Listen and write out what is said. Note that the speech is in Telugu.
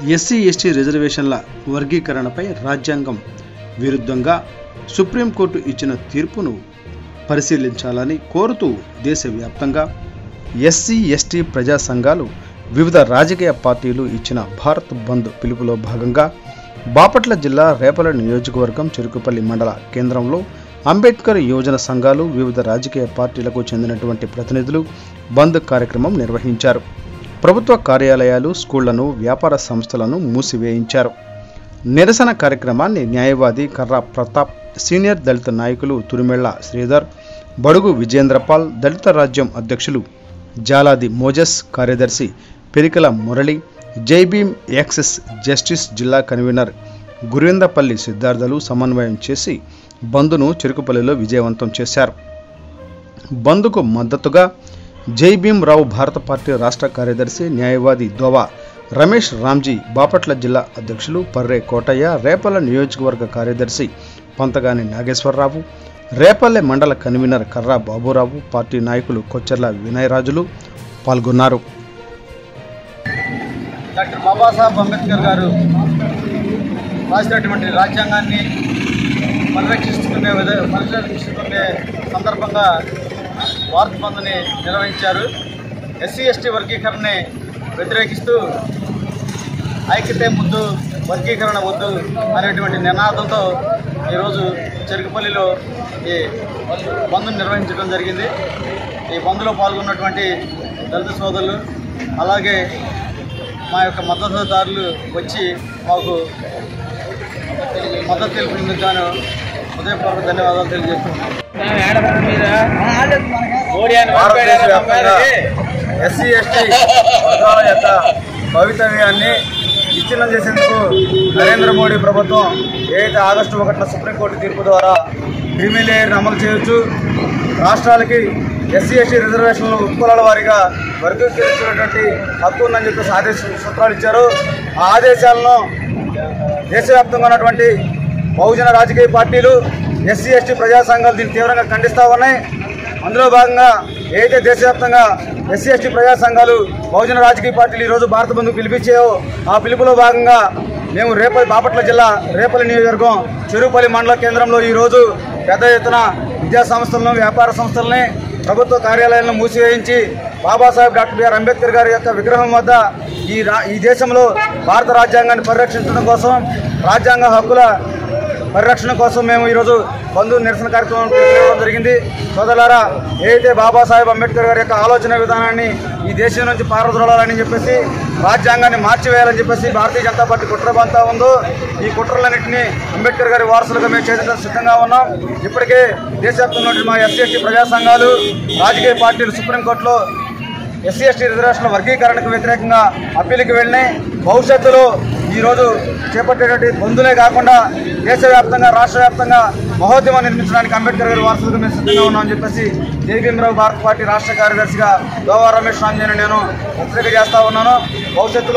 ఎస్సీ ఎస్టీ రిజర్వేషన్ల వర్గీకరణపై రాజ్యాంగం విరుద్ధంగా సుప్రీంకోర్టు ఇచ్చిన తీర్పును పరిశీలించాలని కోరుతూ దేశవ్యాప్తంగా ఎస్సీ ఎస్టీ ప్రజా సంఘాలు వివిధ రాజకీయ పార్టీలు ఇచ్చిన భారత్ బంద్ పిలుపులో భాగంగా బాపట్ల జిల్లా రేపల నియోజకవర్గం చెరుకుపల్లి మండల కేంద్రంలో అంబేద్కర్ యోజన సంఘాలు వివిధ రాజకీయ పార్టీలకు చెందినటువంటి ప్రతినిధులు బంద్ కార్యక్రమం నిర్వహించారు ప్రభుత్వ కార్యాలయాలు స్కూళ్లను వ్యాపార సంస్థలను మూసివేయించారు నిరసన కార్యక్రమాన్ని న్యాయవాది కర్రా ప్రతాప్ సీనియర్ దళిత నాయకులు తురిమెళ్ల శ్రీధర్ బడుగు విజేంద్రపాల్ దళిత రాజ్యం అధ్యక్షులు జాలాది మోజస్ కార్యదర్శి పెరికల మురళి జైభీమ్ యాక్సెస్ జస్టిస్ జిల్లా కన్వీనర్ గురేందపల్లి సిద్ధార్థలు సమన్వయం చేసి బంద్ను చెరుకుపల్లిలో విజయవంతం చేశారు బంద్కు మద్దతుగా జై భీమ్ రావు భారత పార్టీ రాష్ట్ర కార్యదర్శి న్యాయవాది దోవా రమేష్ రామ్జీ బాపట్ల జిల్లా అధ్యక్షులు పర్రే కోటయ్య రేపల్ల నియోజకవర్గ కార్యదర్శి పంతగాని నాగేశ్వరరావు రేపల్లె మండల కన్వీనర్ కర్రా బాబురావు పార్టీ నాయకులు కొచ్చెర్ల వినయరాజులు పాల్గొన్నారు డాక్టర్ బాబాసాహెబ్ అంబేద్కర్ గారు రాసినటువంటి రాజ్యాంగాన్ని పరిరక్షిస్తుకునే విధ పరిరక్షిస్తుకునే సందర్భంగా భారత్ బంద్ని నిర్వహించారు ఎస్సీ ఎస్టీ వర్గీకరణని వ్యతిరేకిస్తూ ఐక్యతే ముద్దు వర్గీకరణ వద్దు అనేటువంటి నినాదంతో ఈరోజు చెరుకుపల్లిలో ఈ బంద్ను నిర్వహించడం జరిగింది ఈ బంద్లో పాల్గొన్నటువంటి దళిత సోదరులు అలాగే మా యొక్క మద్దతుదారులు వచ్చి మాకు మద్దతు తెలిపినందుకు గాను హృదయపూర్వక ధన్యవాదాలు తెలియజేస్తున్నాను భారతదేశ వ్యాప్తంగా ఎస్సీ ఎస్టీ వర్గాల యొక్క భవితవ్యాన్ని విచ్ఛిన్నం చేసేందుకు నరేంద్ర మోడీ ప్రభుత్వం ఏదైతే ఆగస్టు ఒకటిన సుప్రీంకోర్టు తీర్పు ద్వారా క్రిమి లేయర్ని అమలు చేయొచ్చు రాష్ట్రాలకి ఎస్సీ ఎస్టీ రిజర్వేషన్లు ఉపకులాల వారీగా వర్గీకరించినటువంటి హక్కు ఉందని చెప్పేసి ఆదేశ సూత్రాలు ఇచ్చారు ఆ ఆదేశాలను దేశవ్యాప్తంగా ఉన్నటువంటి బహుజన రాజకీయ పార్టీలు ఎస్సీ ఎస్టీ ప్రజా సంఘాలు దీన్ని తీవ్రంగా ఖండిస్తూ ఉన్నాయి అందులో భాగంగా ఏదైతే దేశవ్యాప్తంగా ఎస్సీ ఎస్టీ ప్రజా సంఘాలు బహుజన రాజకీయ పార్టీలు ఈరోజు భారత బంధు పిలిపించాయో ఆ పిలుపులో భాగంగా మేము రేపల్లి బాపట్ల జిల్లా రేపల్లి నియోజకవర్గం చెరుపల్లి మండల కేంద్రంలో ఈరోజు పెద్ద ఎత్తున విద్యా సంస్థలను వ్యాపార సంస్థలని ప్రభుత్వ కార్యాలయాలను మూసివేయించి బాబాసాహెబ్ డాక్టర్ బిఆర్ అంబేద్కర్ గారి యొక్క విగ్రహం వద్ద ఈ రా ఈ దేశంలో భారత రాజ్యాంగాన్ని పరిరక్షించడం కోసం రాజ్యాంగ హక్కుల పరిరక్షణ కోసం మేము ఈరోజు బంధు నిరసన కార్యక్రమం తీసుకోవడం జరిగింది సోదరులారా ఏదైతే బాబాసాహెబ్ అంబేద్కర్ గారి యొక్క ఆలోచన విధానాన్ని ఈ దేశం నుంచి పారద్రోలాలని చెప్పేసి రాజ్యాంగాన్ని మార్చివేయాలని చెప్పేసి భారతీయ జనతా పార్టీ కుట్రబంతా ఉందో ఈ కుట్రలన్నింటినీ అంబేద్కర్ గారి వారసులుగా మేము చేసేందుకు సిద్ధంగా ఉన్నాం ఇప్పటికే దేశవ్యాప్తంగా ఉన్నటువంటి మా ఎస్సీ ఎస్టీ ప్రజా సంఘాలు రాజకీయ పార్టీలు సుప్రీంకోర్టులో ఎస్సీ ఎస్టీ రిజర్వేషన్ల వర్గీకరణకు వ్యతిరేకంగా అప్పీలుకి వెళ్ళినాయి భవిష్యత్తులో ఈరోజు చేపట్టేటువంటి బంధులే కాకుండా దేశవ్యాప్తంగా రాష్ట్ర వ్యాప్తంగా మహోద్యమం నిర్మించడానికి అంబేద్కర్ గారి వారసులుగా మేము సిద్ధంగా ఉన్నామని చెప్పేసి జయభీమరావు భారత పార్టీ రాష్ట్ర కార్యదర్శిగా గోవా రమేష్ రాంజన్ నేను హెచ్చరిక చేస్తా ఉన్నాను భవిష్యత్తులో